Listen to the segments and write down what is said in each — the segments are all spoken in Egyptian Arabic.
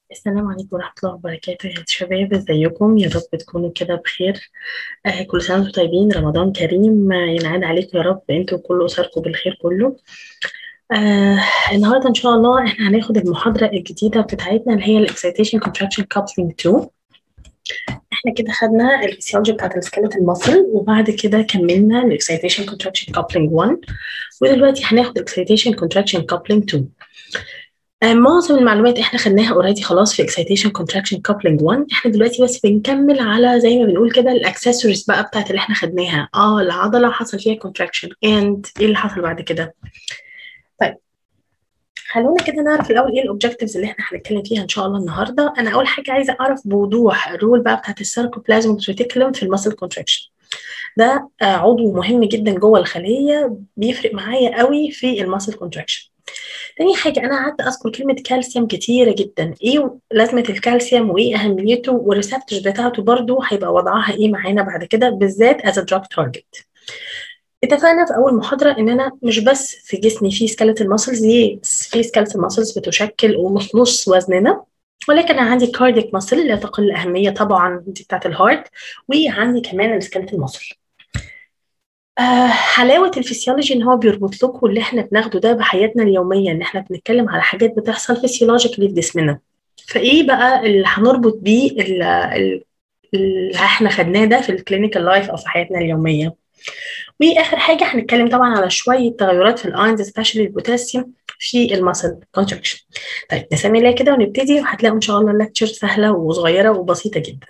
السلام عليكم ورحمة الله وبركاته يا شباب ازيكم يا رب تكونوا كده بخير آه كل سنة وانتم طيبين رمضان كريم آه، ينعاد عليكم يا رب انتوا وكل أسركم بالخير كله آه النهاردة إن شاء الله احنا هناخد المحاضرة الجديدة بتاعتنا اللي هي الإكسيتيشن كونتراكشن كابلينج 2 احنا كده خدنا الفسيولوجي بتاعت السكيلت المصري وبعد كده كملنا الإكسيتيشن كونتراكشن كابلينج 1 ودلوقتي هناخد الإكسيتيشن كونتراكشن كابلينج 2 آه، معظم المعلومات احنا خدناها اوريدي خلاص في excitation contraction coupling 1 احنا دلوقتي بس بنكمل على زي ما بنقول كده الاكسسوارز بقى بتاعت اللي احنا خدناها اه العضله حصل فيها contraction and ايه اللي حصل بعد كده طيب خلونا كده نعرف الاول ايه الاوبجكتيفز اللي احنا هنتكلم فيها ان شاء الله النهارده انا اول حاجه عايزه اعرف بوضوح الرول بقى بتاعت السيركوبلازميك ريتيكولم في المسل كونتراكشن ده آه، عضو مهم جدا جوه الخليه بيفرق معايا قوي في المسل كونتراكشن تاني حاجة أنا قعدت أذكر كلمة كالسيوم كتيرة جدا إيه لازمة الكالسيوم وإيه أهميته والريسبتورز بتاعته برضو هيبقى وضعها إيه معانا بعد كده بالذات as a drug target اتفقنا في أول محاضرة إن أنا مش بس في جسمي في skeletal muscles يس في skeletal muscles بتشكل نص وزننا ولكن أنا عندي cardiac muscle لا تقل أهمية طبعا دي بتاعت الهارت وعندي كمان السكeletal muscle آه حلاوة الفسيولوجي ان هو بيربط لكم اللي احنا بناخده ده بحياتنا اليومية ان احنا بنتكلم على حاجات بتحصل فسيولوجيكلي في جسمنا فايه بقى اللي هنربط بيه ال- ال- اللي احنا خدناه ده في الكلينيكال لايف او في حياتنا اليومية واخر حاجة هنتكلم طبعا على شوية تغيرات في الاينز سبيشالي البوتاسيوم في المسل كونتراكشن طيب نسمي الله كده ونبتدي وهتلاقوا ان شاء الله اللكتشر سهلة وصغيرة وبسيطة جدا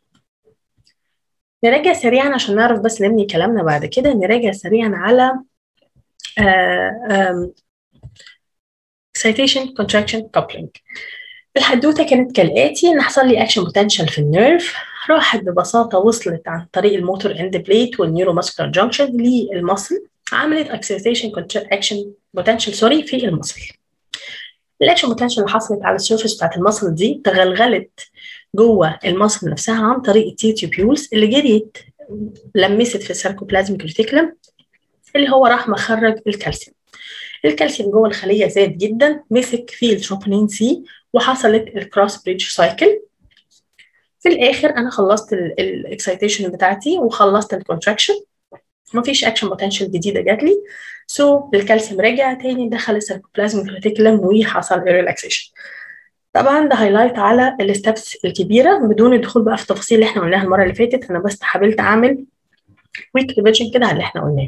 نراجع سريعا عشان نعرف بس نبني كلامنا بعد كده نراجع سريعا على آه، آم، excitation contraction coupling الحدوتة كانت كالآتي إن حصل لي أكشن بوتنشال في النيرف راحت ببساطة وصلت عن طريق الموتور اند بليت والنيورو ماسكولار جانكشن للمصل عملت excitation contraction potential سوري في المصل الاكشن بوتنشال اللي حصلت على السيرفيس بتاعت المصل دي تغلغلت جوه المصل نفسها عن طريق التي تيوبيولز اللي جريت لمست في السيركوبلازميك ريتيكولم اللي هو راح مخرج الكالسيوم الكالسيوم جوه الخليه زاد جدا مسك في التروبونين سي وحصلت الكروس بريدج سايكل في الاخر انا خلصت الاكسيتيشن بتاعتي وخلصت الكونتراكشن مفيش اكشن بوتنشال جديده جات لي سو so, الكالسيوم رجع تاني دخل السيركوبلازميك ريتيكولم وحصل الريلاكسيشن طبعا ده هايلايت على الستبس الكبيره بدون الدخول بقى في التفاصيل اللي احنا قلناها المره اللي فاتت انا بس حاولت اعمل كويك ريفيجن كده على اللي احنا قلناه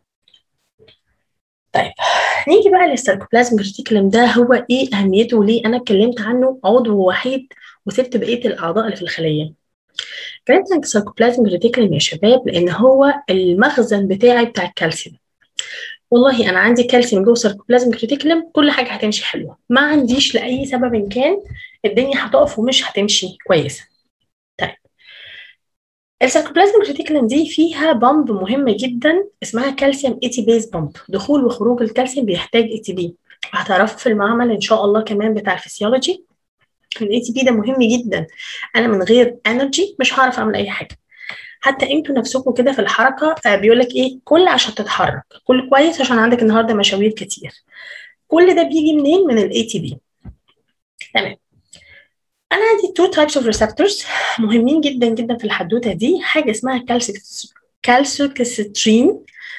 طيب نيجي بقى للسيركوبلازميك ريتيكولم ده هو ايه اهميته وليه انا اتكلمت عنه عضو وحيد وسبت بقيه الاعضاء اللي في الخليه اتكلمت عن السيركوبلازميك ريتيكولم يا شباب لان هو المخزن بتاعي بتاع الكالسيوم والله انا عندي كالسيوم جوه السيركوبلازميك ريتيكولم كل حاجه هتمشي حلوه ما عنديش لاي سبب إن كان الدنيا هتقف ومش هتمشي كويسه طيب السيركوبلازميك ريتيكولم دي فيها بامب مهمه جدا اسمها كالسيوم اي تي بيز بامب دخول وخروج الكالسيوم بيحتاج اي تي بي وهتعرفوا في المعمل ان شاء الله كمان بتاع الفسيولوجي الاي تي بي ده مهم جدا انا من غير انرجي مش هعرف اعمل اي حاجه حتى انتوا نفسكم كده في الحركه آه، بيقول لك ايه كل عشان تتحرك كل كويس عشان عندك النهارده مشاوير كتير كل ده بيجي منين من الاي تي بي تمام انا عندي تو تايبس اوف ريسبتورز مهمين جدا جدا في الحدوته دي حاجه اسمها كالسيوكسترين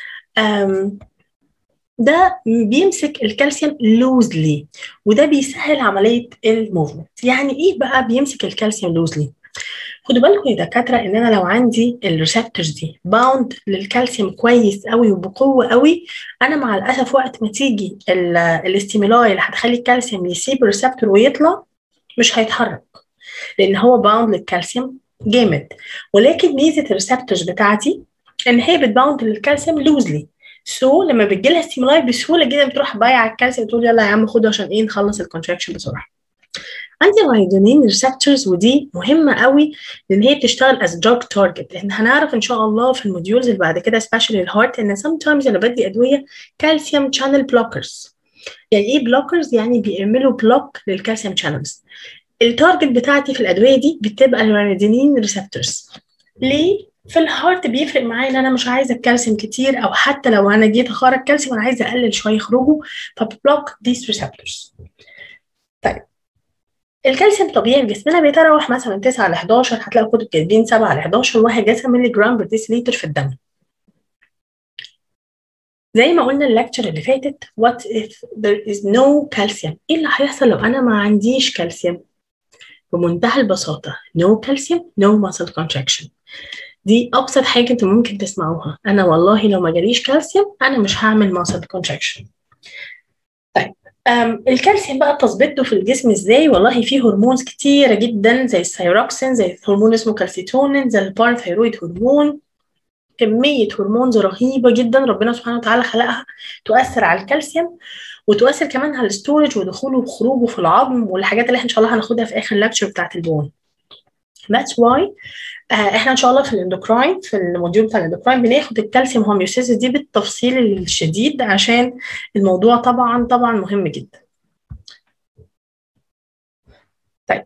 ده بيمسك الكالسيوم لوزلي وده بيسهل عمليه الموفمنت يعني ايه بقى بيمسك الكالسيوم لوزلي خدوا بالكم يا دكاتره ان انا لو عندي الريسبتورز دي باوند للكالسيوم كويس قوي وبقوه قوي انا مع الاسف وقت ما تيجي الاستيمولاي اللي هتخلي الكالسيوم يسيب الريسبتور ويطلع مش هيتحرك لان هو باوند للكالسيوم جامد ولكن ميزه الريسبتورز بتاعتي ان هي بتباوند للكالسيوم لوزلي سو so, لما بتجي لها ستيمولاي بسهوله جدا بتروح بايعه الكالسيوم تقول يلا يا عم خده عشان ايه نخلص الكونتراكشن بسرعه عندي الهيدرونين ريسبتورز ودي مهمه قوي لان هي بتشتغل از دراج تارجت لان هنعرف ان شاء الله في الموديولز اللي بعد كده سبيشالي الهارت ان sometimes انا بدي ادويه كالسيوم شانل بلوكرز يعني ايه بلوكرز يعني بيعملوا بلوك للكالسيوم شانلز التارجت بتاعتي في الادويه دي بتبقى الهيدرونين ريسبتورز ليه في الهارت بيفرق معايا ان انا مش عايزه الكالسيوم كتير او حتى لو انا جيت اخرج كالسيوم انا عايزه اقلل شويه خروجه فبلوك these receptors طيب الكالسيوم طبيعي في جسمنا بيتراوح مثلا 9 ل 11 هتلاقوا كتب كاتبين 7 ل 11 وهكذا مللي جرام بر ديسيليتر في الدم زي ما قلنا الليكتشر اللي فاتت what if there is no calcium ايه اللي هيحصل لو انا ما عنديش كالسيوم بمنتهى البساطة no calcium no muscle contraction دي أبسط حاجة أنتوا ممكن تسمعوها أنا والله لو ما جاليش كالسيوم أنا مش هعمل muscle contraction طيب أم الكالسيوم بقى تظبيطه في الجسم ازاي والله في هرمونز كتيرة جدا زي الثيروكسين زي هرمون اسمه كالسيتونين زي البارثيرويد هرمون كمية هرمونز رهيبة جدا ربنا سبحانه وتعالى خلقها تؤثر على الكالسيوم وتؤثر كمان على الستورج ودخوله وخروجه في العظم والحاجات اللي احنا ان شاء الله هناخدها في اخر اللكتشر بتاعت البون That's why آه احنا ان شاء الله في الاندوكراين في الموديول بتاع الاندوكراين بناخد الكالسيوم هوميوستاسيس دي بالتفصيل الشديد عشان الموضوع طبعا طبعا مهم جدا. طيب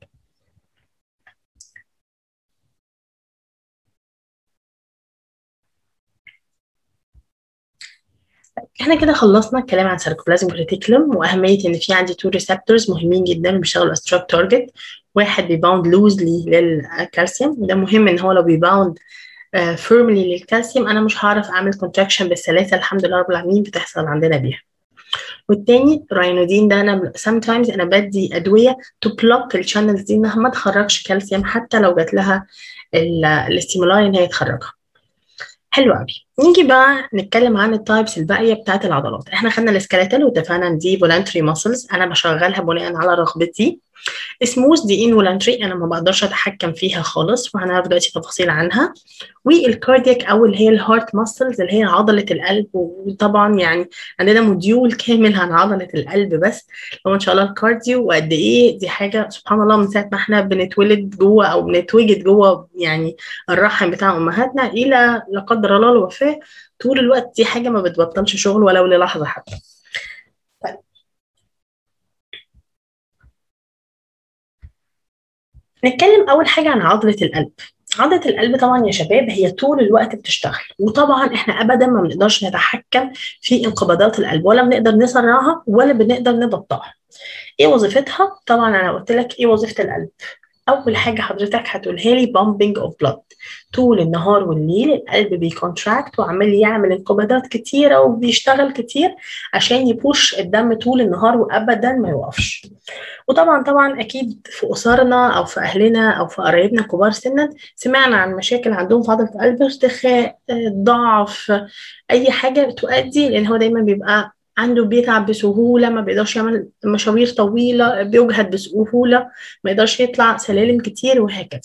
احنا كده خلصنا الكلام عن سيركوبلازم ريتيكولم واهميه ان في عندي تو ريسبتورز مهمين جدا بيشتغلوا استراك تارجت واحد بيباوند لوزلي للكالسيوم وده مهم ان هو لو بيباوند فيرملي للكالسيوم انا مش هعرف اعمل كونتراكشن بالسلاسه الحمد لله رب العالمين بتحصل عندنا بيها والتاني راينودين ده انا sometimes انا بدي ادويه تو بلوك الشانلز دي انها ما تخرجش كالسيوم حتى لو جات لها الاستيمولاي ان هي تخرجها حلو قوي نيجي بقى نتكلم عن التايبس الباقيه بتاعت العضلات احنا خدنا السكeletal واتفقنا ان دي فولانتري ماسلز انا بشغلها بناء على رغبتي سموث دي انفولانتري انا ما بقدرش اتحكم فيها خالص وهنعرف دلوقتي تفاصيل عنها والكاردياك او اللي هي الهارت ماسلز اللي هي عضله القلب وطبعا يعني عندنا موديول كامل عن عضله القلب بس لو ان شاء الله الكارديو وقد ايه دي حاجه سبحان الله من ساعه ما احنا بنتولد جوه او بنتوجد جوه يعني الرحم بتاع امهاتنا الى لا قدر الله الوفاه طول الوقت دي حاجه ما بتبطلش شغل ولو للحظه حتى طيب. نتكلم اول حاجه عن عضله القلب عضله القلب طبعا يا شباب هي طول الوقت بتشتغل وطبعا احنا ابدا ما بنقدرش نتحكم في انقباضات القلب ولا بنقدر نسرعها ولا بنقدر نبطئها ايه وظيفتها طبعا انا قلت لك ايه وظيفه القلب اول حاجه حضرتك هتقولها لي bumping of blood طول النهار والليل القلب بيكونتراكت وعمال يعمل انقباضات كتيره وبيشتغل كتير عشان يبوش الدم طول النهار وابدا ما يوقفش وطبعا طبعا اكيد في اسرنا او في اهلنا او في قرايبنا كبار سنا سمعنا عن مشاكل عندهم في عضله القلب ارتخاء ضعف اي حاجه تؤدي لان هو دايما بيبقى عنده بيتعب بسهولة ما بيقدرش يعمل مشاوير طويلة بيجهد بسهولة ما يقدرش يطلع سلالم كتير وهكذا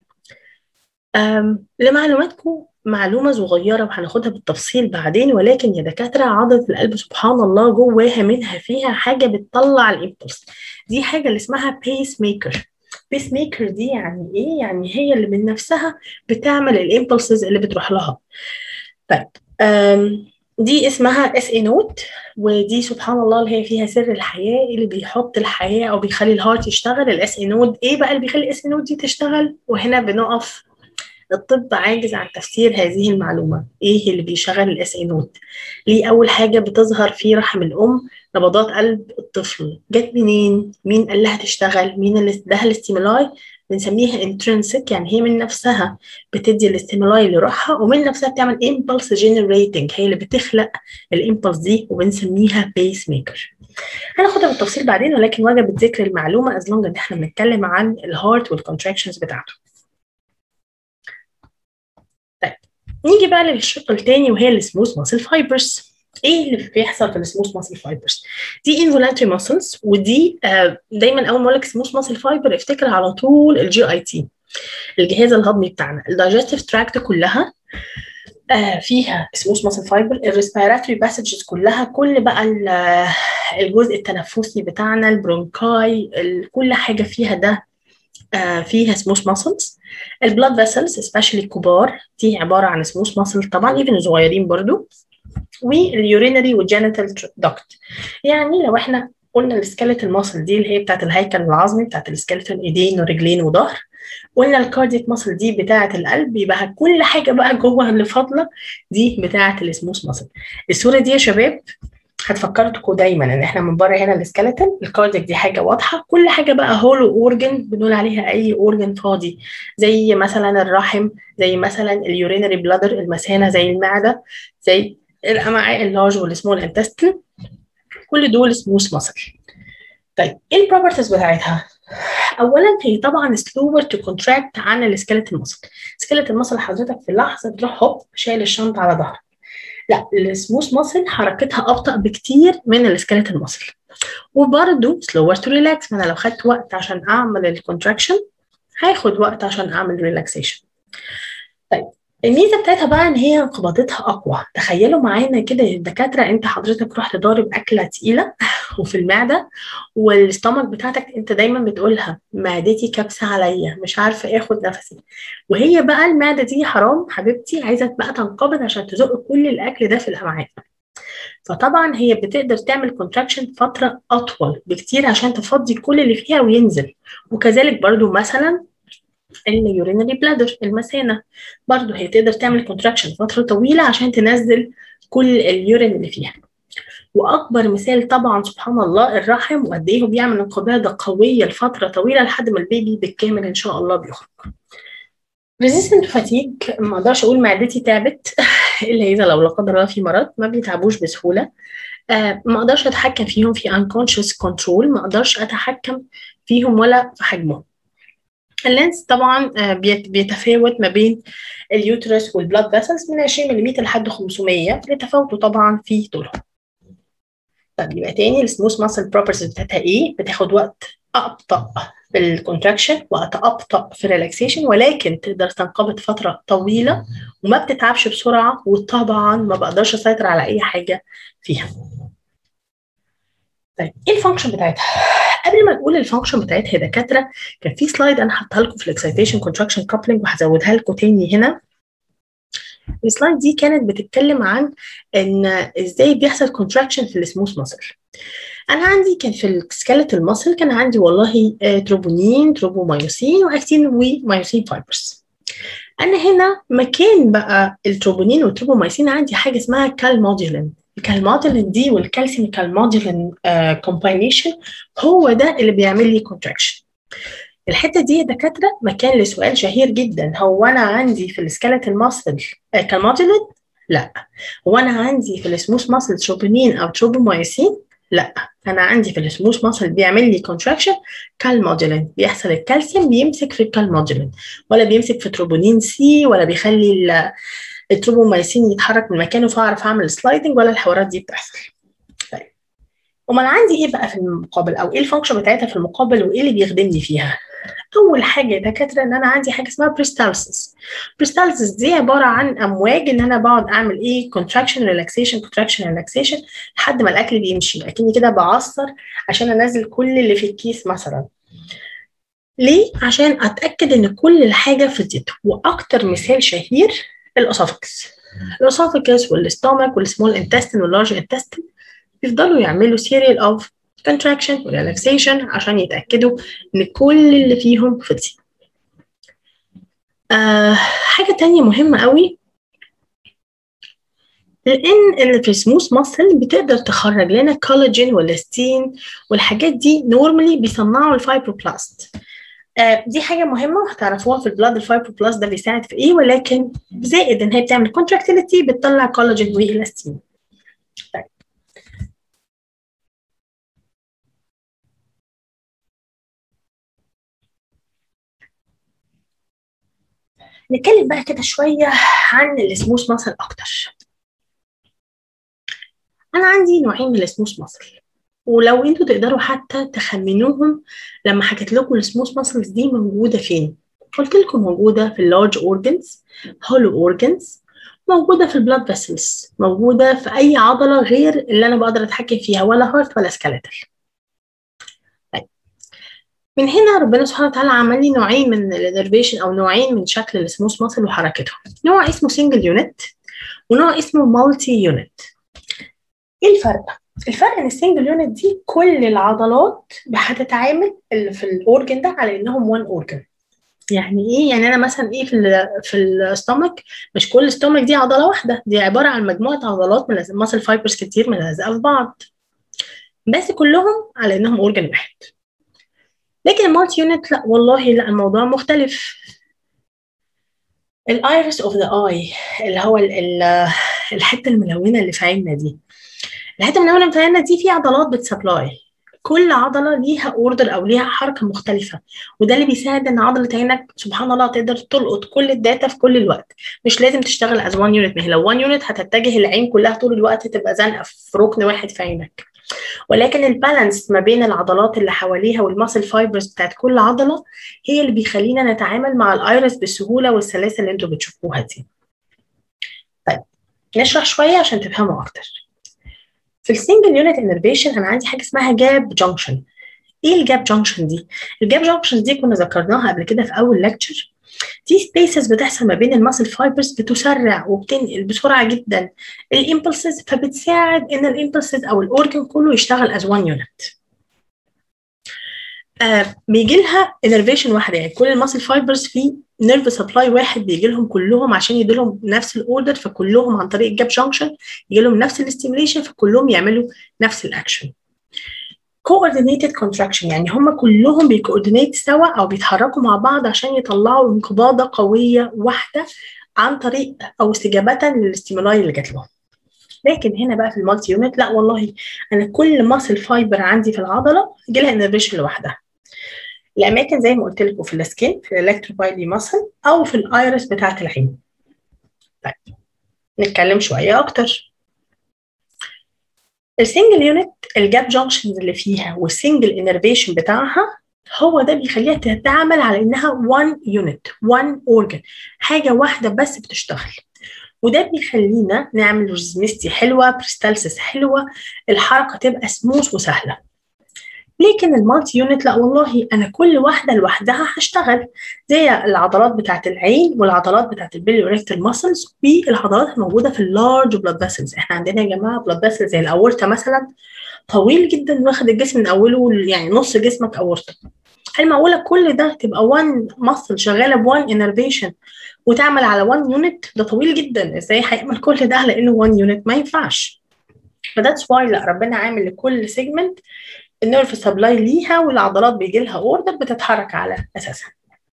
لمعلوماتكم معلومة صغيرة وهناخدها بالتفصيل بعدين ولكن يا دكاترة عضلة القلب سبحان الله جواها منها فيها حاجة بتطلع الإمبلس دي حاجة اللي اسمها بيس ميكر بيس ميكر دي يعني إيه؟ يعني هي اللي من نفسها بتعمل الإمبلسز اللي بتروح لها طيب دي اسمها اس اي نوت ودي سبحان الله اللي هي فيها سر الحياه اللي بيحط الحياه او بيخلي الهارت يشتغل الاس اي نوت ايه بقى اللي بيخلي الاس اي نوت دي تشتغل وهنا بنقف الطب عاجز عن تفسير هذه المعلومه ايه اللي بيشغل الاس اي نوت ليه اول حاجه بتظهر في رحم الام نبضات قلب الطفل جت منين مين قال لها تشتغل مين اللي اداها الاستيمولاي بنسميها intrinsic يعني هي من نفسها بتدي الاستيمولاي لروحها ومن نفسها بتعمل impulse generating هي اللي بتخلق الامبلس دي وبنسميها بيس ميكر هناخدها بالتفصيل بعدين ولكن وجب ذكر المعلومه از لونج ان احنا بنتكلم عن الهارت والكونتراكشنز بتاعته طيب نيجي بقى للشق الثاني وهي السموث ماسل فايبرز ايه اللي بيحصل في السموث ماسل فايبرز دي انفولانتري ماسلز ودي آه دايما اول ما اقول لك سموث ماسل فايبر افتكر على طول الجي اي تي الجهاز الهضمي بتاعنا الدايجستيف تراكت كلها آه فيها سموث ماسل فايبر الريسبيراتوري باسجز كلها كل بقى الجزء التنفسي بتاعنا البرونكاي كل حاجه فيها ده آه فيها سموث ماسلز البلاد فيسلز سبيشالي الكبار دي عباره عن سموث ماسل طبعا ايفن الصغيرين برضو واليورينري والجينيتال دكت يعني لو احنا قلنا السكيلتال ماسل دي اللي هي بتاعت الهيكل العظمي بتاعت السكيلتال ايدين ورجلين وظهر قلنا الكارديك ماسل دي بتاعت القلب يبقى كل حاجه بقى جوه اللي فاضله دي بتاعت السموث ماسل الصوره دي يا شباب هتفكرتكم دايما ان احنا من بره هنا السكeleton الكاردياك دي حاجه واضحه كل حاجه بقى هولو اورجن بنقول عليها اي اورجن فاضي زي مثلا الرحم زي مثلا اليورينري بلادر المثانه زي المعده زي الامعاء اللارج والسمول انتستين كل دول سموث ماسل طيب ايه البروبرتيز بتاعتها اولا هي طبعا سلوور تو كونتراكت عن السكeleton ماسل السكeleton ماسل حضرتك في اللحظه تروح هوب شايل الشنطه على ظهرك لا السموث ماسل حركتها ابطا بكتير من السكeleton ماسل وبرده سلوور تو ريلاكس انا لو خدت وقت عشان اعمل الكونتراكشن هاخد وقت عشان اعمل ريلاكسيشن طيب الميزه بتاعتها بقى ان هي انقباضتها اقوى تخيلوا معانا كده الدكاتره انت حضرتك رحت ضارب اكله تقيله وفي المعده والستومك بتاعتك انت دايما بتقولها معدتي كبسه عليا مش عارفه اخد نفسي وهي بقى المعده دي حرام حبيبتي عايزه بقى تنقبض عشان تزق كل الاكل ده في الامعاء فطبعا هي بتقدر تعمل كونتراكشن فتره اطول بكتير عشان تفضي كل اللي فيها وينزل وكذلك برضو مثلا اليورينري بلادر المثانه برضو هي تقدر تعمل كونتراكشن فتره طويله عشان تنزل كل اليورين اللي فيها واكبر مثال طبعا سبحان الله الرحم وقد ايه هو بيعمل انقباضه قويه لفتره طويله لحد ما البيبي بالكامل ان شاء الله بيخرج ريزيستنت فاتيج ما اقدرش اقول معدتي تعبت الا اذا لو لا قدر الله في مرض ما بيتعبوش بسهوله آه ما اقدرش اتحكم فيهم في unconscious control ما اقدرش اتحكم فيهم ولا في حجمهم اللينس طبعا بيتفاوت ما بين اليوترس والبلاد فيسلز من 20 ملم لحد 500 لتفاوته طبعا في طولهم طب يبقى تاني السموث ماسل بروبرتيز بتاعتها ايه بتاخد وقت ابطا في الكونتراكشن وقت ابطا في الريلاكسيشن ولكن تقدر تنقبض فتره طويله وما بتتعبش بسرعه وطبعا ما بقدرش اسيطر على اي حاجه فيها طيب ايه الفانكشن بتاعتها قبل ما نقول الفانكشن بتاعتها يا دكاتره كان في سلايد انا حاطها لكم في الاكسيتيشن كونتراكشن كابلنج وهزودها لكم تاني هنا السلايد دي كانت بتتكلم عن ان ازاي بيحصل كونتراكشن في السموث ماسل انا عندي كان في السكيلت الماسل كان عندي والله تروبونين تروبومايوسين واكتين ومايوسين فايبرز انا هنا مكان بقى التروبونين والتروبومايسين عندي حاجه اسمها كالموديولين الكالموديولين دي والكالسيوم كالموديولين كومباينيشن هو ده اللي بيعمل لي كونتراكشن الحته دي يا دكاتره مكان لسؤال شهير جدا هو انا عندي في السكيلت الماسل كالموديولين لا هو انا عندي في السموث ماسل تروبونين او تروبومايسين لا انا عندي في السموث ماسل بيعمل لي كونتراكشن كالموديولين بيحصل الكالسيوم بيمسك في الكالموديولين ولا بيمسك في تروبونين سي ولا بيخلي التروبومايسين يتحرك من مكانه فاعرف اعمل سلايدنج ولا الحوارات دي بتحصل طيب امال عندي ايه بقى في المقابل او ايه الفانكشن بتاعتها في المقابل وايه اللي بيخدمني فيها اول حاجه يا دكاتره ان انا عندي حاجه اسمها بريستالسيس بريستالسيس دي عباره عن امواج ان انا بقعد اعمل ايه كونتراكشن ريلاكسيشن كونتراكشن ريلاكسيشن لحد ما الاكل بيمشي اكني كده بعصر عشان انزل كل اللي في الكيس مثلا ليه عشان اتاكد ان كل الحاجه فضيت واكتر مثال شهير الاسوفكس الاسوفكس والاستومك والسمول انتستين واللارج انتستين يفضلوا يعملوا سيريال اوف contraction وريلاكسيشن عشان يتأكدوا إن كل اللي فيهم فضي. آه حاجة تانية مهمة قوي لأن الفيسموس ماسل بتقدر تخرج لنا كولاجين والاستين والحاجات دي نورمالي بيصنعوا الفايبروبلاست. آه دي حاجة مهمة وهتعرفوها في البلاد الفايبروبلاست ده بيساعد في إيه ولكن زائد إن هي بتعمل كونتراكتيليتي بتطلع كولاجين وإلاستين. طيب. نتكلم بقى كده شوية عن السموث ماسل أكتر أنا عندي نوعين من السموث ماسل ولو انتوا تقدروا حتى تخمنوهم لما حكيت لكم السموث ماسلز دي موجودة فين قلت لكم موجودة في اللارج اورجنز هولو اورجنز موجودة في البلاد فيسلز موجودة في أي عضلة غير اللي أنا بقدر أتحكم فيها ولا هارت ولا سكاليتال من هنا ربنا سبحانه وتعالى عمل لي نوعين من الانرفيشن او نوعين من شكل السموث ماسل وحركتهم نوع اسمه سنجل يونت ونوع اسمه مالتي يونت ايه الفرق الفرق ان السنجل يونت دي كل العضلات هتتعامل في الاورجن ده على انهم وان اورجن يعني ايه يعني انا مثلا ايه في ال في الاستومك مش كل الاستومك دي عضله واحده دي عباره عن مجموعه عضلات من ماسل فايبرز كتير ملزقه في بعض بس كلهم على انهم اورجن واحد لكن المالتي يونت لا والله لا الموضوع مختلف الايرس اوف ذا اي اللي هو ال ال الحته الملونه اللي في عيننا دي الحته الملونه اللي في عيننا دي فيها عضلات بتسبلاي كل عضله ليها اوردر او ليها حركه مختلفه وده اللي بيساعد ان عضله عينك سبحان الله تقدر تلقط كل الداتا في كل الوقت مش لازم تشتغل از 1 يونت ما هي لو 1 يونت هتتجه العين كلها طول الوقت تبقى زنقه في ركن واحد في عينك ولكن البالانس ما بين العضلات اللي حواليها والماسل فايبرز بتاعت كل عضله هي اللي بيخلينا نتعامل مع الايرس بالسهوله والسلاسه اللي انتوا بتشوفوها دي. طيب نشرح شويه عشان تفهموا اكتر. في السنجل يونت انرفيشن انا عندي حاجه اسمها جاب جانكشن. ايه الجاب جانكشن دي؟ الجاب جانكشن دي كنا ذكرناها قبل كده في اول ليكتشر دي سبيسز بتحصل ما بين الماسل فايبرز بتسرع وبتنقل بسرعه جدا الامبلسز فبتساعد ان الامبلسز او الاورجن كله يشتغل از 1 يونت آه بيجي لها انرفيشن واحده يعني كل الماسل فايبرز في نيرف سبلاي واحد بيجي لهم كلهم عشان يدوا لهم نفس الاوردر فكلهم عن طريق الجاب جانكشن يجي لهم نفس الاستيميليشن فكلهم يعملوا نفس الاكشن coordinated contraction يعني هم كلهم بيكوردينيت سوا او بيتحركوا مع بعض عشان يطلعوا انقباضه قويه واحده عن طريق او استجابه للاستيمولاي اللي جات لهم لكن هنا بقى في المالتي يونت لا والله انا كل ماسل فايبر عندي في العضله يجي لها انرفيشن لوحدها الاماكن زي ما قلت لكم في السكين في الالكتروبايلي ماسل او في الايرس بتاعه العين طيب نتكلم شويه اكتر السنجل يونت الجاب جانكشنز اللي فيها والسنجل انرفيشن بتاعها هو ده بيخليها تتعامل على انها 1 يونت 1 اورجن حاجه واحده بس بتشتغل وده بيخلينا نعمل ريزمستي حلوه بريستالسيس حلوه الحركه تبقى سموث وسهله لكن المالتي يونت لا والله انا كل واحده لوحدها هشتغل زي العضلات بتاعه العين والعضلات بتاعه البيليوريكتال ماسلز والعضلات الموجوده في اللارج بلاد فيسلز احنا عندنا يا جماعه بلاد فيسلز زي الاورتا مثلا طويل جدا واخد الجسم من اوله يعني نص جسمك اورتا هل معقوله كل ده تبقى 1 ماسل شغاله ب 1 انرفيشن وتعمل على 1 يونت ده طويل جدا ازاي هيعمل كل ده على انه 1 يونت ما ينفعش فذاتس واي لا ربنا عامل لكل سيجمنت النيرف سبلاي ليها والعضلات بيجي لها اوردر بتتحرك على اساسها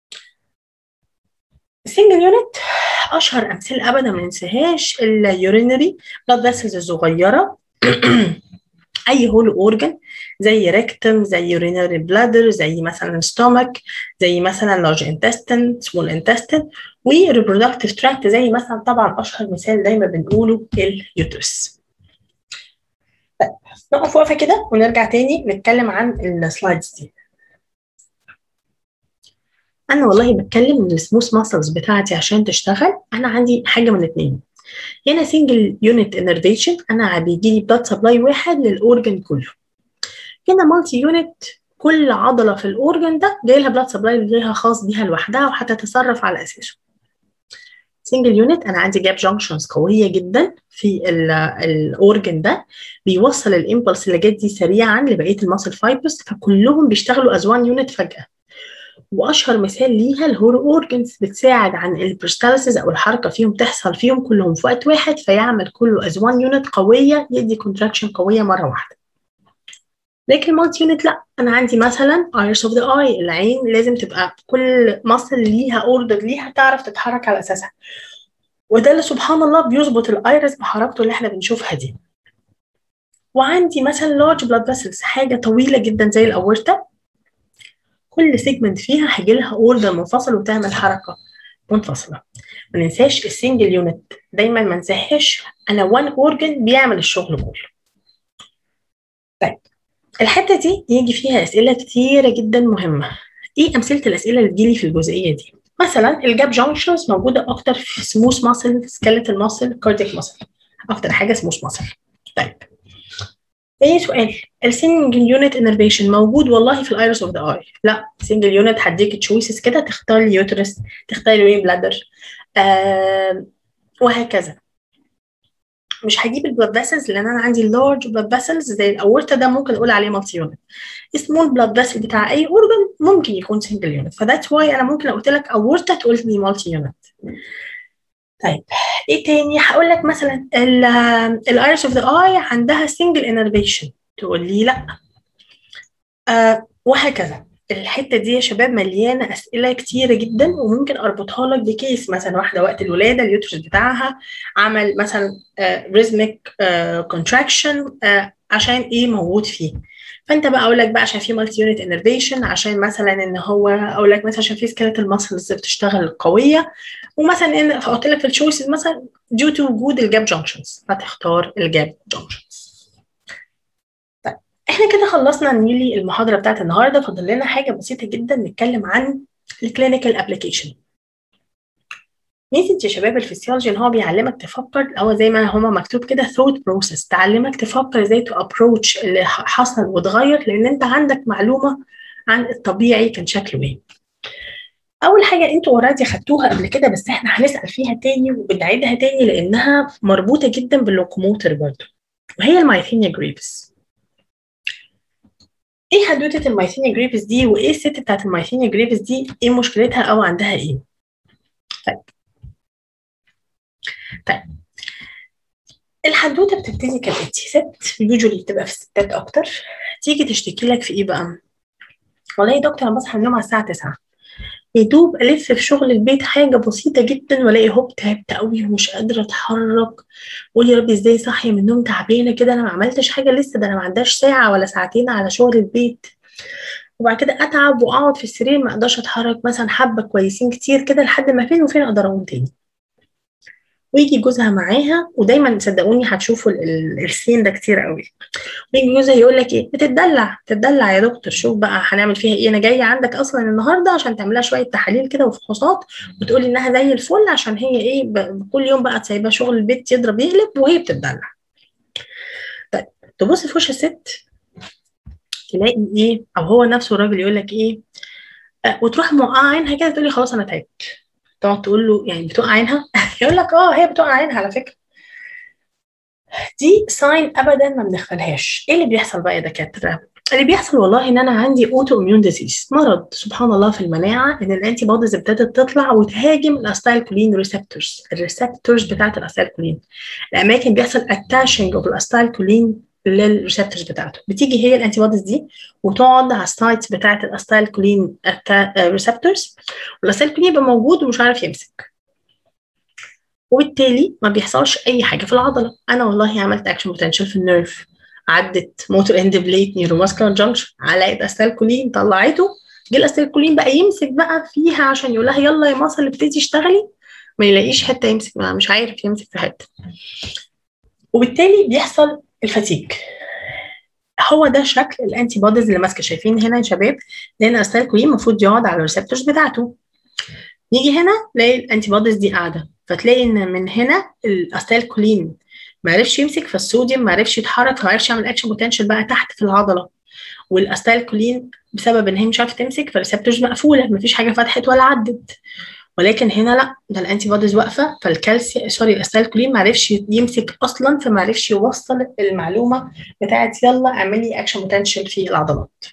السنجل يونت اشهر امثله ابدا ما ننساهاش اليورينري بلاد فيسلز الصغيره اي هول اورجن زي ريكتم زي يورينري بلادر زي مثلا ستومك زي مثلا لارج انتستين سمول انتستين وريبرودكتيف تراكت زي مثلا طبعا اشهر مثال دايما بنقوله اليوترس طيب نقف وقفه كده ونرجع تاني نتكلم عن السلايدز دي انا والله بتكلم ان السموث ماسلز بتاعتي عشان تشتغل انا عندي حاجه من اتنين هنا سنجل يونت انرفيشن انا بيجي لي بلاد سبلاي واحد للاورجن كله هنا مالتي يونت كل عضله في الاورجن ده جاي لها بلاد سبلاي ليها خاص بيها لوحدها وهتتصرف على اساسه سنجل يونت انا عندي جاب جانكشنز قويه جدا في الاورجن ده بيوصل الامبلس اللي جت دي سريعا لبقيه الماسل فايبرز فكلهم بيشتغلوا از 1 يونت فجاه واشهر مثال ليها الهورو اورجنز بتساعد عن البرستالسيس او الحركه فيهم تحصل فيهم كلهم في وقت واحد فيعمل كله از 1 يونت قويه يدي كونتراكشن قويه مره واحده لكن المالتي يونت لا انا عندي مثلا ايرس اوف ذا اي العين لازم تبقى كل مصل ليها اوردر ليها تعرف تتحرك على اساسها وده اللي سبحان الله بيظبط الايرس بحركته اللي احنا بنشوفها دي وعندي مثلا لارج بلاد فيسلز حاجه طويله جدا زي الاورتا كل سيجمنت فيها هيجي لها اوردر منفصل وتعمل حركه منفصله ما ننساش السنجل يونت دايما ما ننساهاش انا وان اورجن بيعمل الشغل كله طيب الحته دي يجي فيها اسئله كتيره جدا مهمه ايه امثله الاسئله اللي تجيلي في الجزئيه دي مثلا الجاب جانكشنز موجوده اكتر في سموث ماسل سكيلتال ماسل كاردياك ماسل اكتر حاجه سموث ماسل طيب تاني سؤال السنجل يونت انرفيشن موجود والله في الايرس اوف ذا اي لا سنجل يونت هديك تشويسز كده تختار اليوترس تختار الوين بلادر آه وهكذا مش هجيب البلاد فيسلز لان انا عندي لارج بلاد فيسلز زي الاورتا ده ممكن اقول عليه مالتي يونت السمول بلاد فيسل بتاع اي اورجن ممكن يكون سنجل يونت فذاتس واي انا ممكن لو قلت لك اورتا تقول لي مالتي يونت طيب ايه تاني هقول لك مثلا الايرس اوف ذا اي عندها سنجل انرفيشن تقول لي لا آه وهكذا الحته دي يا شباب مليانه اسئله كتيره جدا وممكن اربطها لك بكيس مثلا واحده وقت الولاده اليوترس بتاعها عمل مثلا ريزميك كونتراكشن عشان ايه موجود فيه فانت بقى اقول لك بقى عشان في مالتي يونت انرفيشن عشان مثلا ان هو اقول لك مثلا عشان في سكيلتال ماسلز بتشتغل قويه ومثلا ان فقلت لك في التشويسز مثلا ديو تو وجود الجاب جانكشنز فتختار الجاب جانكشنز طيب احنا كده خلصنا نيلي المحاضره بتاعت النهارده فاضل لنا حاجه بسيطه جدا نتكلم عن الكلينيكال ابلكيشن ميزه يا شباب الفسيولوجي ان هو بيعلمك تفكر هو زي ما هما مكتوب كده ثوت بروسيس تعلمك تفكر ازاي تو ابروتش اللي حصل واتغير لان انت عندك معلومه عن الطبيعي كان شكله ايه اول حاجه انتوا اوريدي خدتوها قبل كده بس احنا هنسال فيها تاني وبنعيدها تاني لانها مربوطه جدا باللوكوموتر برضه وهي المايثينيا جريبس ايه حدوته المايثينيا جريبس دي وايه الست بتاعت المايثينيا جريبس دي ايه مشكلتها او عندها ايه طيب طيب الحدوته بتبتدي كالاتي ست يوجولي بتبقى في الستات اكتر تيجي تشتكي لك في ايه بقى والله يا دكتور انا بصحى من النوم على الساعه 9 يا دوب الف في شغل البيت حاجه بسيطه جدا والاقي هوب تعبت قوي ومش قادره اتحرك واقول يا ربي ازاي صاحيه من النوم تعبانه كده انا ما عملتش حاجه لسه ده انا ما عندهاش ساعه ولا ساعتين على شغل البيت وبعد كده اتعب واقعد في السرير ما اقدرش اتحرك مثلا حبه كويسين كتير كده لحد ما فين وفين اقدر اقوم تاني ويجي جوزها معاها ودايما صدقوني هتشوفوا السين ده كتير قوي ويجي جوزها يقول لك ايه بتدلع بتدلع يا دكتور شوف بقى هنعمل فيها ايه انا جايه عندك اصلا النهارده عشان تعملها شويه تحاليل كده وفحوصات وتقولي انها زي الفل عشان هي ايه كل يوم بقى سايبه شغل البيت يضرب يقلب وهي بتدلع طيب تبص في وش الست تلاقي ايه او هو نفسه الراجل يقول لك ايه أه وتروح موقعه عينها كده تقول لي خلاص انا تعبت تقعد تقول له يعني بتوقع عينها يقول لك اه هي بتوقع عينها على فكره دي ساين ابدا ما بنغفلهاش ايه اللي بيحصل بقى يا دكاتره اللي بيحصل والله ان انا عندي اوتو اميون ديزيز مرض سبحان الله في المناعه ان الانتي بوديز ابتدت تطلع وتهاجم الاستايلكولين ريسبتورز الريسبتورز بتاعت الاستايلكولين الاماكن بيحصل اتاشنج اوف الاستايلكولين للريسبتورز بتاعته بتيجي هي الانتي بوديز دي وتقعد على السايتس بتاعت الاستايلكولين ريسبتورز والاستايلكولين يبقى موجود ومش عارف يمسك وبالتالي ما بيحصلش اي حاجه في العضله انا والله عملت اكشن بوتنشال في النيرف عدت موتور اند بليت نيوروماسكولار جانكشن علقت استالكولين طلعته جه الاستالكولين بقى يمسك بقى فيها عشان يقول لها يلا يا مصر ابتدي اشتغلي ما يلاقيش حته يمسك مش عارف يمسك في حته وبالتالي بيحصل الفتيج هو ده شكل الانتي بوديز اللي ماسكه شايفين هنا يا شباب لان الاستالكولين المفروض يقعد على الريسبتورز بتاعته نيجي هنا نلاقي الانتي بوديز دي قاعده فتلاقي ان من هنا الاستالكولين ما عرفش يمسك فالصوديوم ما عرفش يتحرك فما عرفش يعمل اكشن بوتنشال بقى تحت في العضله والاستالكولين بسبب ان هي مش عارفه تمسك فالريسبتورز مقفوله مفيش حاجه فتحت ولا عدت ولكن هنا لا ده الانتي بوديز واقفه فالكالسيوم سوري الاستالكولين ما عرفش يمسك اصلا فما عرفش يوصل المعلومه بتاعت يلا اعملي اكشن بوتنشال في العضلات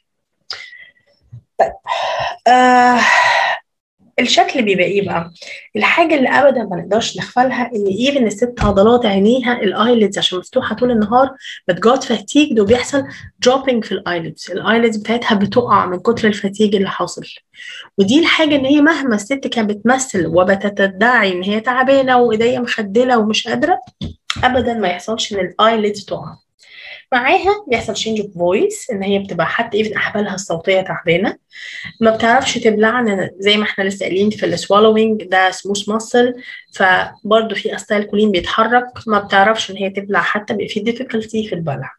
طيب آه الشكل بيبقى ايه بقى؟ الحاجه اللي ابدا ما نقدرش نغفلها ان ايفن الست عضلات عينيها الايليدز عشان مفتوحه طول النهار بتجات فاتيجد وبيحصل دروبنج في الايليدز، الايليدز بتاعتها بتقع من كتر الفتيج اللي حاصل. ودي الحاجه ان هي مهما الست كانت بتمثل وبتدعي ان هي تعبانه وايديا مخدله ومش قادره ابدا ما يحصلش ان الايليدز تقع. معاها بيحصل شينج اوف فويس ان هي بتبقى حتى ايفن احبالها الصوتيه تعبانه ما بتعرفش تبلع زي ما احنا لسه قايلين في السوالوينج ده سموث ماسل فبرضه في استايلكولين بيتحرك ما بتعرفش ان هي تبلع حتى بيبقى في ديفيكولتي في البلع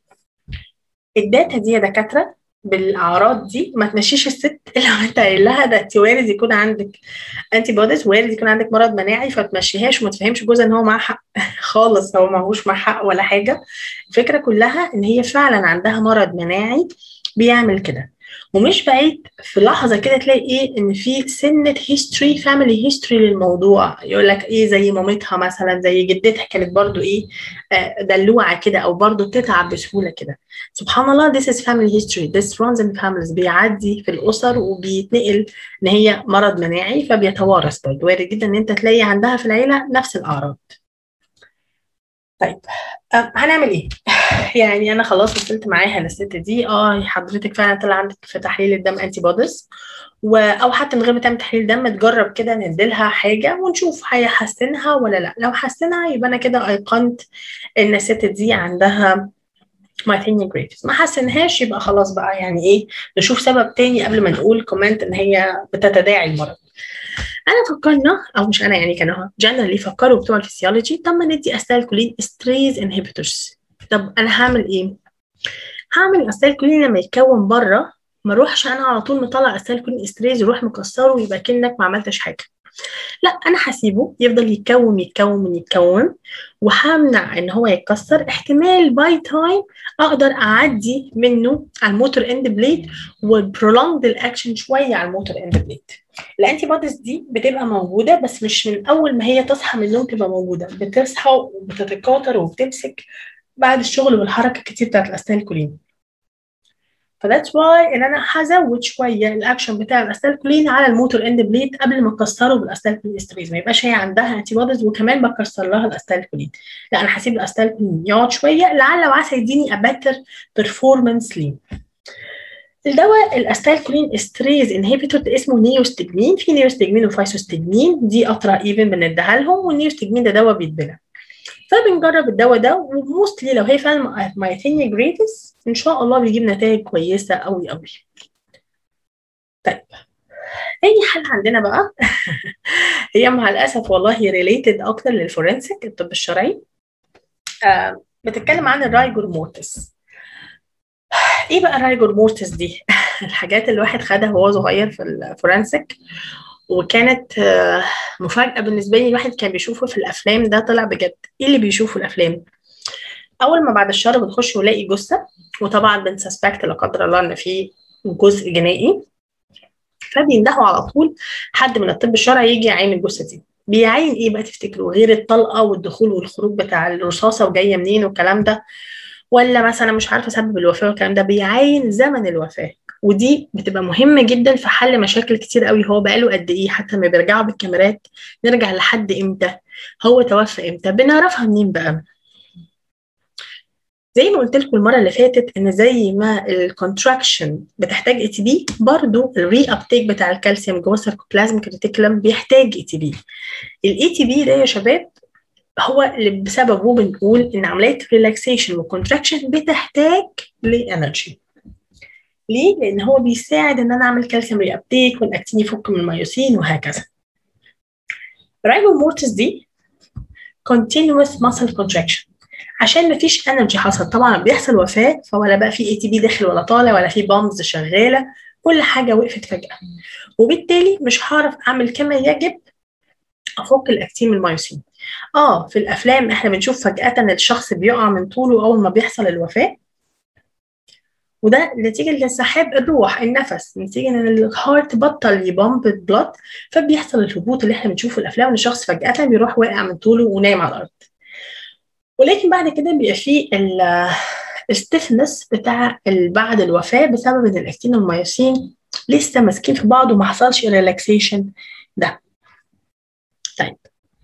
الداتا دي يا دكاتره بالاعراض دي ما تمشيش الست الا وانت قايل لها ده انت وارد يكون عندك انتي بوديز وارد يكون عندك مرض مناعي فما تمشيهاش وما تفهمش جوزها ان هو معاه حق خالص هو معهوش معاه حق ولا حاجه الفكره كلها ان هي فعلا عندها مرض مناعي بيعمل كده ومش بعيد في لحظه كده تلاقي ايه ان في سنه هيستوري فاميلي هيستوري للموضوع يقول لك ايه زي مامتها مثلا زي جدتها كانت برضو ايه آه دلوعه كده او برضو بتتعب بسهوله كده سبحان الله this is family history this runs in families بيعدي في الاسر وبيتنقل ان هي مرض مناعي فبيتوارث برضه وارد جدا ان انت تلاقي عندها في العيله نفس الاعراض طيب هنعمل ايه؟ يعني انا خلاص وصلت معاها للست دي اه حضرتك فعلا طلع عندك في تحليل الدم انتي بوديز و... او حتى من غير ما تعمل تحليل دم تجرب كده نديلها حاجه ونشوف هيحسنها ولا لا لو حسنها يبقى انا كده ايقنت ان الست دي عندها مايثينيا جريفز ما حسنهاش يبقى خلاص بقى يعني ايه نشوف سبب تاني قبل ما نقول كومنت ان هي بتتداعي المرض انا فكرنا او مش انا يعني كانوا جنرالي فكروا بتوع الفسيولوجي طب ما ندي استالكولين ستريز انهبيتورز طب انا هعمل ايه هعمل استالكولين لما يتكون بره ما اروحش انا على طول مطلع استالكولين استريز يروح مكسره ويبقى كانك ما عملتش حاجه لا انا هسيبه يفضل يتكون يتكون يتكون وهمنع ان هو يتكسر احتمال باي تايم اقدر اعدي منه على الموتور اند بليد وبرولونج الاكشن شويه على الموتور اند بليد الانتي بوديز دي بتبقى موجوده بس مش من اول ما هي تصحى من النوم تبقى موجوده بتصحى وبتتكاثر وبتمسك بعد الشغل والحركه الكتير بتاعت الاستالكولين فذاتس واي ان انا هزود شويه الاكشن بتاع الاستالكولين على الموتور اند بليد قبل ما اكسره بالاستالكولين استريز ما يبقاش هي عندها انتي بوديز وكمان بكسر لها الاستالكولين لا انا هسيب الاستالكولين يقعد شويه لعل وعسى يديني ابتر بيرفورمانس ليه الدواء الاستالكولين استريز انهبيتور اسمه نيوستجمين في نيوستجمين وفايسوستجمين دي اطرا ايفن بنديها لهم والنيوستجمين ده دواء بيتبلع فبنجرب الدواء ده وموستلي لو هي فعلا مايثينيا جريفيس ان شاء الله بيجيب نتائج كويسه قوي قوي طيب تاني حل عندنا بقى هي مع الاسف والله ريليتد اكتر للفورنسيك الطب الشرعي آه بتتكلم عن الرايجور مورتس ايه بقى الرايجور مورتس دي الحاجات اللي الواحد خدها وهو صغير في الفورنسيك وكانت مفاجاه بالنسبه لي الواحد كان بيشوفه في الافلام ده طلع بجد ايه اللي بيشوفه الافلام اول ما بعد الشر بنخش ونلاقي جثه وطبعا بنسسبكت لا قدر الله ان في جزء جنائي فبيندهوا على طول حد من الطب الشرعي يجي يعين الجثه دي بيعين ايه بقى تفتكروا غير الطلقه والدخول والخروج بتاع الرصاصه وجايه منين والكلام ده ولا مثلا مش عارفه سبب الوفاه والكلام ده بيعين زمن الوفاه ودي بتبقى مهمه جدا في حل مشاكل كتير قوي هو بقاله قد ايه حتى لما بيرجعوا بالكاميرات نرجع لحد امتى هو توفى امتى بنعرفها منين بقى زي ما قلت لكم المره اللي فاتت ان زي ما الكونتراكشن بتحتاج اي تي بي برضه الري ابتيك بتاع الكالسيوم جوه السيركوبلازميك ريتيكولم بيحتاج اي تي بي الاي تي بي ده يا شباب هو اللي بسببه بنقول ان عمليه ريلاكسيشن والكونتراكشن بتحتاج لانرجي ليه؟ لان هو بيساعد ان انا اعمل كالسيوم ري ابتيك والاكتين يفك من الميوسين وهكذا الرايبو مورتس دي continuous muscle contraction عشان مفيش انرجي حصل طبعا بيحصل وفاه فولا بقى في اي تي بي داخل ولا طالع ولا في بامز شغاله كل حاجه وقفت فجاه وبالتالي مش هعرف اعمل كما يجب افك الاكتين من الميوسين اه في الافلام احنا بنشوف فجاه ان الشخص بيقع من طوله اول ما بيحصل الوفاه وده نتيجه لانسحاب الروح النفس نتيجه ان الهارت بطل يبامب بلاد فبيحصل الهبوط اللي احنا بنشوفه في الافلام ان الشخص فجاه بيروح واقع من طوله ونايم على الارض ولكن بعد كده بيبقى فيه الستيفنس بتاع بعد الوفاه بسبب ان الاكتين والميوسين لسه ماسكين في بعض وما حصلش الريلاكسيشن ده طيب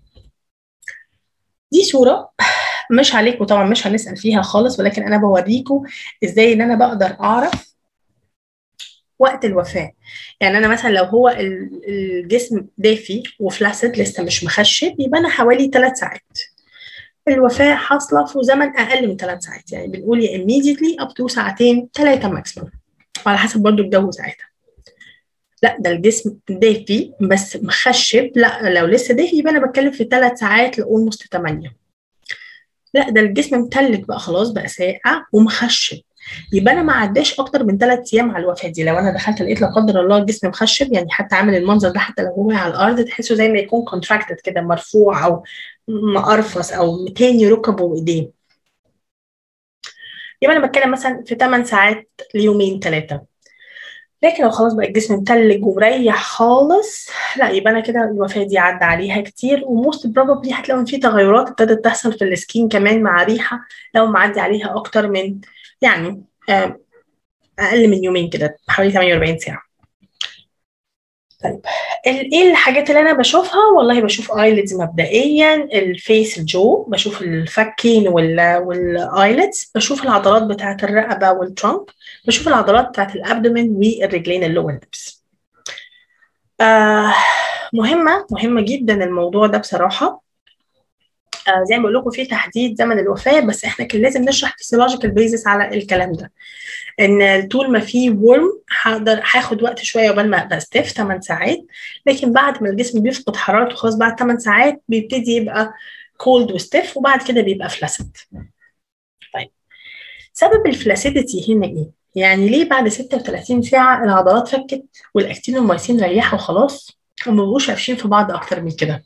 دي صوره مش عليكم طبعا مش هنسال فيها خالص ولكن انا بوريكم ازاي ان انا بقدر اعرف وقت الوفاه يعني انا مثلا لو هو الجسم دافي وفلاسد لسه مش مخشب يبقى انا حوالي 3 ساعات الوفاه حاصله في زمن اقل من 3 ساعات يعني بنقول يا immediately up to ساعتين 3 ماكسيموم وعلى حسب برضو الجو ساعتها لا ده الجسم دافي بس مخشب لا لو لسه دافي يبقى انا بتكلم في 3 ساعات لاولموست 8 لا ده الجسم متلج بقى خلاص بقى ساقع ومخشب يبقى انا ما عداش اكتر من ثلاث ايام على الوفاه دي لو انا دخلت لقيت لا قدر الله الجسم مخشب يعني حتى عامل المنظر ده حتى لو هو على الارض تحسه زي ما يكون كونتراكتد كده مرفوع او مقرفص او تاني ركبه وايديه يبقى انا بتكلم مثلا في 8 ساعات ليومين ثلاثه لكن لو خلاص بقى الجسم متلج ومريح خالص لا يبقى انا كده الوفاه دي عدى عليها كتير وموست بروبابلي هتلاقوا ان في تغيرات ابتدت تحصل في السكين كمان مع ريحه لو معدي عليها اكتر من يعني اقل من يومين كده حوالي 48 ساعه طيب ايه الحاجات اللي انا بشوفها والله بشوف ايلتس مبدئيا الفيس الجو بشوف الفكين والايلتس بشوف العضلات بتاعه الرقبه والترنك بشوف العضلات بتاعه الابدومين والرجلين اللور لبس آه مهمه مهمه جدا الموضوع ده بصراحه آه زي ما بقول لكم في تحديد زمن الوفاه بس احنا كان لازم نشرح فيسيولوجيكال بيزس على الكلام ده ان طول ما في ورم هقدر هاخد وقت شويه قبل ما ابقى ستيف 8 ساعات لكن بعد ما الجسم بيفقد حرارته خلاص بعد 8 ساعات بيبتدي يبقى كولد وستيف وبعد كده بيبقى فلاسيد طيب سبب الفلاسيديتي هنا ايه؟ يعني ليه بعد 36 ساعه العضلات فكت والاكتين والمايسين ريحوا خلاص وما بقوش قافشين في بعض اكتر من كده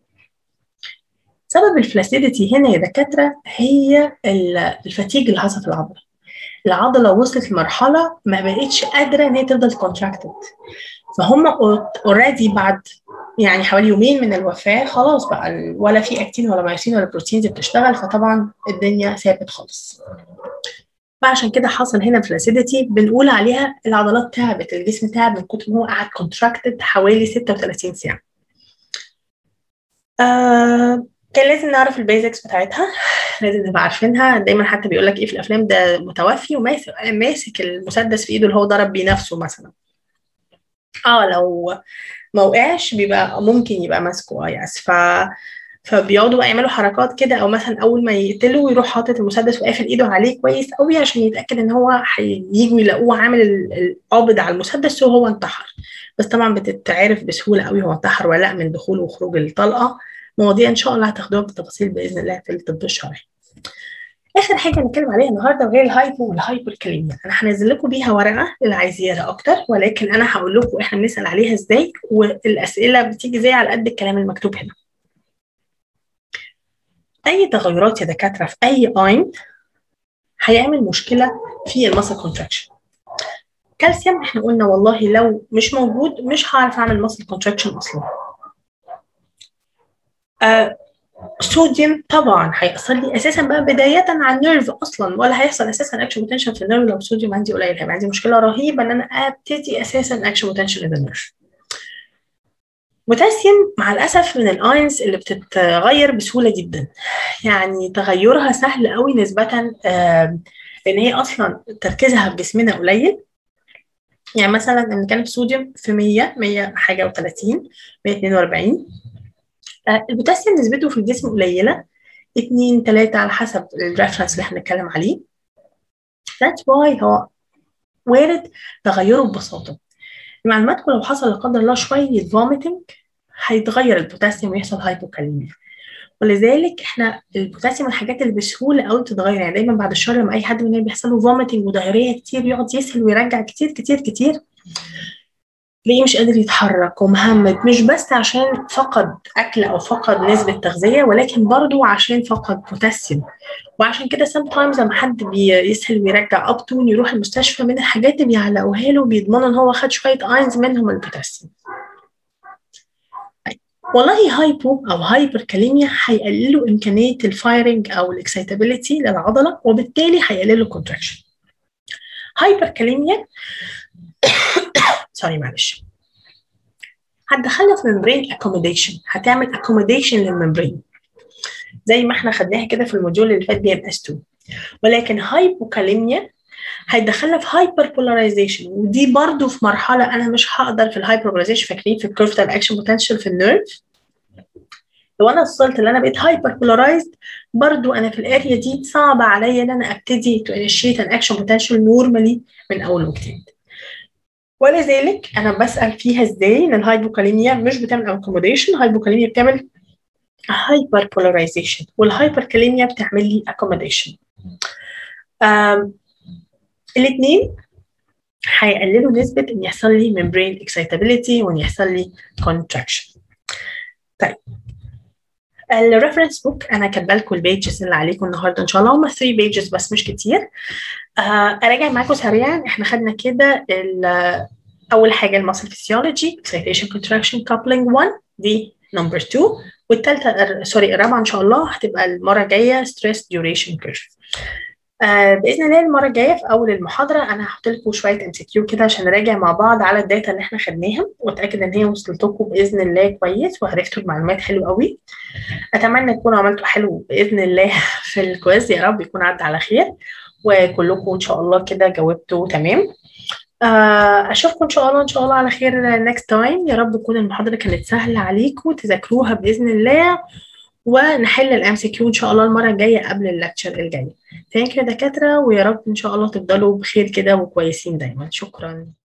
سبب الفلاسيديتي هنا يا دكاتره هي الفتيج اللي حصل في العضله العضله وصلت لمرحله ما بقتش قادره ان هي تفضل كونتراكتد فهم اوريدي بعد يعني حوالي يومين من الوفاه خلاص بقى ولا في اكتين ولا مايوسين ولا بروتينز بتشتغل فطبعا الدنيا ثابت خالص فعشان كده حصل هنا فلاسيديتي بنقول عليها العضلات تعبت الجسم تعب من كتر ما هو قاعد كونتراكتد حوالي 36 ساعه آه كان لازم نعرف البيزكس بتاعتها لازم نبقى عارفينها دايما حتى بيقول لك ايه في الافلام ده متوفي وماسك المسدس في ايده اللي هو ضرب بيه نفسه مثلا اه لو ما وقعش بيبقى ممكن يبقى ماسكه اه يس ف فبيقعدوا بقى يعملوا حركات كده او مثلا اول ما يقتلوا يروح حاطط المسدس وقافل ايده عليه كويس قوي عشان يتاكد ان هو هييجوا يلاقوه عامل القابض على المسدس وهو انتحر بس طبعا بتتعرف بسهوله قوي هو انتحر ولا لا من دخول وخروج الطلقه مواضيع ان شاء الله هتاخدوها بالتفاصيل باذن الله في الطب الشرعي اخر حاجه هنتكلم عليها النهارده وهي الهايبو والهايبر كليميا انا هنزل لكم بيها ورقه اللي عايز يقرا اكتر ولكن انا هقول لكم احنا بنسال عليها ازاي والاسئله بتيجي زي على قد الكلام المكتوب هنا اي تغيرات يا دكاتره في اي اين هيعمل مشكله في المسل كونتراكشن كالسيوم احنا قلنا والله لو مش موجود مش هعرف اعمل مسل كونتراكشن اصلا آه صوديوم طبعا هيحصل لي اساسا بقى بدايه على النيرف اصلا ولا هيحصل اساسا اكشن بوتنشال في النيرف لو الصوديوم عندي قليل هيبقى عندي مشكله رهيبه ان انا ابتدي اساسا اكشن بوتنشال ان النيرف بوتاسيوم مع الاسف من الاينز اللي بتتغير بسهوله جدا يعني تغيرها سهل قوي نسبه آه لان هي اصلا تركيزها في جسمنا قليل يعني مثلا ان كان الصوديوم في 100 100 حاجه و30 142 البوتاسيوم نسبته في الجسم قليله 2 3 على حسب الريفرنس اللي احنا بنتكلم عليه that's why هو وارد تغيره ببساطه لمعلوماتكم لو حصل لا قدر الله شويه فوميتنج هيتغير البوتاسيوم ويحصل هايبوكاليميا ولذلك احنا البوتاسيوم من الحاجات اللي بسهوله قوي تتغير يعني دايما بعد الشر لما اي حد مننا بيحصل له فوميتنج ودايريه كتير يقعد يسهل ويرجع كتير كتير كتير تلاقيه مش قادر يتحرك ومهمد مش بس عشان فقد اكل او فقد نسبه تغذيه ولكن برضه عشان فقد بوتاسيوم وعشان كده سام تايمز لما حد بيسهل ويرجع اب تون يروح المستشفى من الحاجات اللي بيعلقوها له بيضمنوا ان هو خد شويه اينز منهم البوتاسيوم والله هايبو او هايبر كاليميا هيقللوا امكانيه الفايرنج او الاكسيتابيليتي للعضله وبالتالي هيقللوا الكونتراكشن هايبر كاليميا سوري معلش هتدخلنا في ممبرين اكوموديشن هتعمل اكوموديشن للممبرين زي ما احنا خدناها كده في الموديول اللي فات بي ام اس 2 ولكن هايبوكاليميا هيدخلنا في هايبر بولاريزيشن ودي برضو في مرحله انا مش هقدر في الهايبر بولاريزيشن فاكرين في الكيرف بتاع الاكشن بوتنشال في النيرف لو انا وصلت ان انا بقيت هايبر بولارايزد برضو انا في الاريا دي صعب عليا ان انا ابتدي تو انيشيت ان اكشن بوتنشال نورمالي من اول وجديد ولذلك انا بسال فيها ازاي ان الهايبوكاليميا مش بتعمل اكوموديشن الهايبوكاليميا بتعمل هايبر بولاريزيشن والهايبركاليميا بتعمل لي اكوموديشن الاثنين هيقللوا نسبة إن يحصل لي ممبرين اكسيتابيليتي وإن يحصل لي كونتراكشن. طيب الريفرنس بوك أنا كاتبة لكم البيجز اللي عليكم النهاردة إن شاء الله هم 3 بيجز بس مش كتير. آه أراجع معاكم سريعا إحنا خدنا كده اول حاجه الماسل فيسيولوجي excitation contraction coupling 1 دي نمبر 2 والثالثه سوري الرابعه ان شاء الله هتبقى المره الجايه stress duration curve آه باذن الله المره الجايه في اول المحاضره انا هحط لكم شويه ام سي كيو كده عشان نراجع مع بعض على الداتا اللي احنا خدناها واتاكد ان هي وصلت لكم باذن الله كويس وعرفتوا المعلومات حلو قوي اتمنى تكونوا عملتوا حلو باذن الله في الكويز يا رب يكون عدى على خير وكلكم ان شاء الله كده جاوبتوا تمام آه، اشوفكم ان شاء الله ان شاء الله على خير نيكست تايم يا رب تكون المحاضره كانت سهله عليكم تذاكروها باذن الله ونحل الام سي كيو ان شاء الله المره الجايه قبل اللكتشر الجاي ثانك يو دكاتره ويا رب ان شاء الله تفضلوا بخير كده وكويسين دايما شكرا